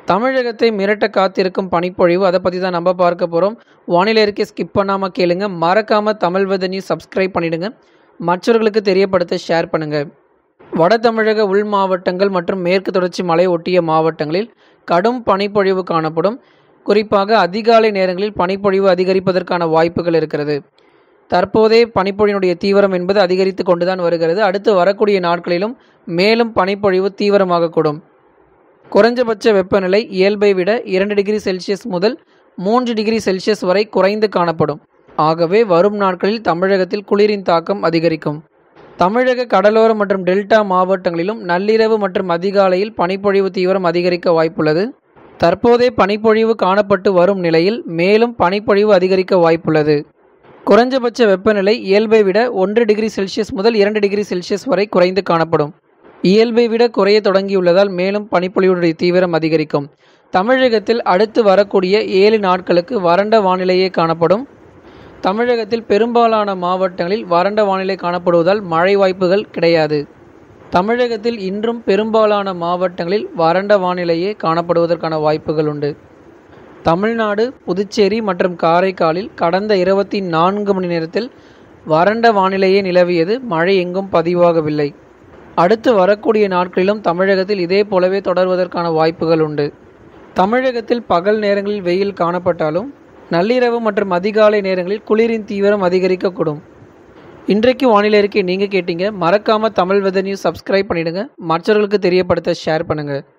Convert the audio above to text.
தமிழகத்தை மிரட்ட காத்திருக்கும் பனிப்பொழிவு அதை பற்றி தான் நம்ம பார்க்க போகிறோம் வானிலை அறிக்கை ஸ்கிப் பண்ணாமல் கேளுங்க மறக்காமல் தமிழ் வெதர் நியூஸ் சப்ஸ்கிரைப் பண்ணிடுங்க மற்றவர்களுக்கு தெரியப்படுத்த ஷேர் பண்ணுங்கள் வட தமிழக உள் மாவட்டங்கள் மற்றும் மேற்கு தொடர்ச்சி மலை ஒட்டிய மாவட்டங்களில் கடும் பனிப்பொழிவு காணப்படும் குறிப்பாக அதிகாலை நேரங்களில் பனிப்பொழிவு அதிகரிப்பதற்கான வாய்ப்புகள் இருக்கிறது தற்போதே பனிப்பொழிவினுடைய தீவிரம் என்பது அதிகரித்து கொண்டுதான் வருகிறது அடுத்து வரக்கூடிய நாட்களிலும் மேலும் பனிப்பொழிவு தீவிரமாகக்கூடும் குறைஞ்சபட்ச வெப்பநிலை இயல்பை விட இரண்டு டிகிரி செல்சியஸ் முதல் மூன்று டிகிரி செல்சியஸ் வரை குறைந்து காணப்படும் ஆகவே வரும் நாட்களில் தமிழகத்தில் குளிரின் தாக்கம் அதிகரிக்கும் தமிழக கடலோர மற்றும் டெல்டா மாவட்டங்களிலும் நள்ளிரவு மற்றும் அதிகாலையில் பனிப்பொழிவு தீவிரம் அதிகரிக்க வாய்ப்புள்ளது தற்போதே பனிப்பொழிவு காணப்பட்டு வரும் நிலையில் மேலும் பனிப்பொழிவு அதிகரிக்க வாய்ப்புள்ளது குறைஞ்சபட்ச வெப்பநிலை இயல்பை விட ஒன்று டிகிரி செல்சியஸ் முதல் இரண்டு டிகிரி செல்சியஸ் வரை குறைந்து காணப்படும் இயல்பை விட குறைய தொடங்கியுள்ளதால் மேலும் பனிப்பொழிவுடைய தீவிரம் அதிகரிக்கும் தமிழகத்தில் அடுத்து வரக்கூடிய ஏழு நாட்களுக்கு வறண்ட வானிலையே காணப்படும் தமிழகத்தில் பெரும்பாலான மாவட்டங்களில் வறண்ட வானிலை காணப்படுவதால் மழை வாய்ப்புகள் கிடையாது தமிழகத்தில் இன்றும் பெரும்பாலான மாவட்டங்களில் வறண்ட வானிலையே காணப்படுவதற்கான வாய்ப்புகள் உண்டு தமிழ்நாடு புதுச்சேரி மற்றும் காரைக்காலில் கடந்த இருபத்தி நான்கு மணி நேரத்தில் வறண்ட வானிலையே நிலவியது மழை எங்கும் பதிவாகவில்லை அடுத்து வரக்கூடிய நாட்களிலும் தமிழகத்தில் இதே போலவே தொடர்வதற்கான வாய்ப்புகள் உண்டு தமிழகத்தில் பகல் நேரங்களில் வெயில் காணப்பட்டாலும் நள்ளிரவு மற்றும் அதிகாலை நேரங்களில் குளிரின் தீவிரம் அதிகரிக்கக்கூடும் இன்றைக்கு வானிலை அறிக்கை நீங்கள் கேட்டீங்க மறக்காமல் தமிழ் வெதர் நியூஸ் சப்ஸ்கிரைப் பண்ணிடுங்க மற்றவர்களுக்கு தெரியப்படுத்த ஷேர் பண்ணுங்கள்